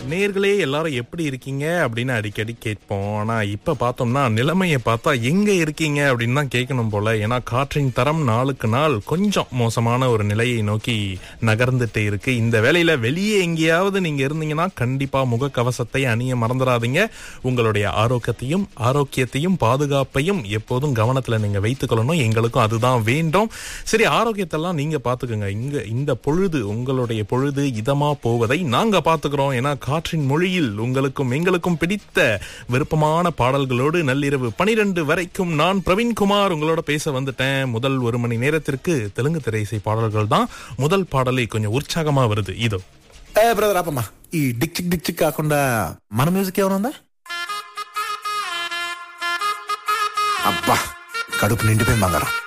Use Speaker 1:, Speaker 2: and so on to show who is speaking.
Speaker 1: நேர்களே எல்லாரும் எப்படி இருக்கீங்க அப்படின்னு அடிக்கடி கேட்போம் ஆனா இப்ப பார்த்தோம்னா நிலைமையை பார்த்தா எங்க இருக்கீங்க அப்படின்னு தான் கேட்கணும் போல ஏன்னா காற்றின் தரம் நாளுக்கு நாள் கொஞ்சம் மோசமான ஒரு நிலையை நோக்கி நகர்ந்துட்டு இருக்கு இந்த வேளையில வெளியே எங்கேயாவது நீங்க இருந்தீங்கன்னா கண்டிப்பா முகக்கவசத்தை அணிய மறந்துடாதீங்க உங்களுடைய ஆரோக்கியத்தையும் ஆரோக்கியத்தையும் பாதுகாப்பையும் எப்போதும் கவனத்துல நீங்க வைத்துக்கொள்ளணும் எங்களுக்கும் அதுதான் வேண்டும் சரி ஆரோக்கியத்தெல்லாம் நீங்க பாத்துக்கோங்க இங்க இந்த பொழுது உங்களுடைய பொழுது இதமா போவதை நாங்க பாத்துக்கிறோம் ஏன்னா காற்றின் மொழியில் உங்களுக்கும் எங்களுக்கும் பிடித்த விருப்பமான பாடல்களோடு நள்ளிரவு பனிரெண்டு வரைக்கும் நான் பிரவீன்குமார் உங்களோட பேச வந்துட்டேன் முதல் ஒரு மணி நேரத்திற்கு தெலுங்கு திரைசை பாடல்கள் தான் முதல் பாடலை கொஞ்சம் உற்சாகமா வருது இதோ
Speaker 2: ఏ బ్రదర్ ఆపమ్మా ఈ డిక్ చిక్ డిక్ చిక్ కాకుండా మన మ్యూజిక్ ఏమైనా ఉందా అబ్బా కడుపు నిండిపోయింది బంగారం